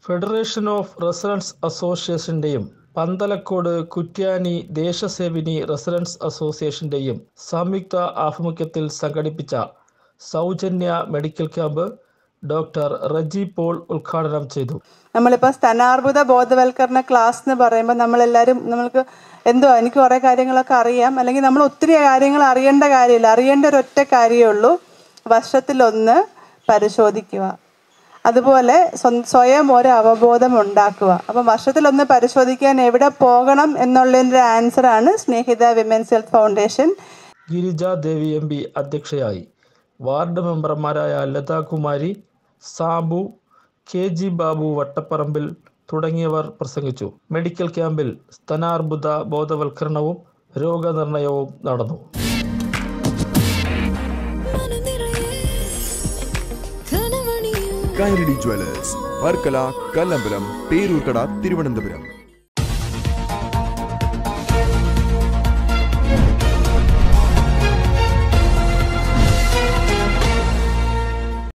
federation of residence അസോസിയേഷന്റെയും Panthalakode Kuttiyani Deshasevini residence അസോസിയേഷന്റെയും സംയുക്ത ആഭിമുഖ്യത്തിൽ സംഘടിപ്പിച്ച സൗജന്യ medical camp doctor Reji Paul ഉദ്ഘാടനം ചെയ്തു നമ്മളിപ്പോൾ സ്തനാർബുദ ബോധവൽക്കരണ ക്ലാസ് എന്ന് പറയുമ്പോൾ നമ്മളെല്ലാവരും നമ്മൾക്ക് എന്തോ എനിക്ക് കുറേ കാര്യങ്ങളൊക്കെ അറിയാം അല്ലെങ്കിൽ നമ്മൾ ഒത്തിരി കാര്യങ്ങൾ അറിയേണ്ട കാര്യമില്ല അറിയേണ്ട ഒരൊറ്റ കാര്യമേ ഉള്ളൂ വർഷത്തിലൊന്ന് പരിശോധിക്കുക അതുപോലെ സ്വ- സ്വയം ഒരു അവബോധം ഉണ്ടാക്കുക അപ്പം വർഷത്തിലൊന്ന് പരിശോധിക്കാൻ എവിടെ പോകണം എന്നുള്ളതിൻ്റെ ആൻസറാണ് Snehitha women's health foundation Girija Devi M P അധ്യക്ഷയായി വാർഡ് മെമ്പർമാരായ ലതാകുമാരി സാബു കെ ജി ബാബു വട്ടപ്പറമ്പിൽ തുടങ്ങിയവർ പ്രസംഗിച്ചു മെഡിക്കൽ ക്യാമ്പിൽ സ്തനാർബുദ ബോധവൽക്കരണവും രോഗനിർണയവും നടന്നു കൈരടി ജ്വല്ലേഴ്സ് വർക്കല കല്ലമ്പലം പേരൂർക്കട തിരുവനന്തപുരം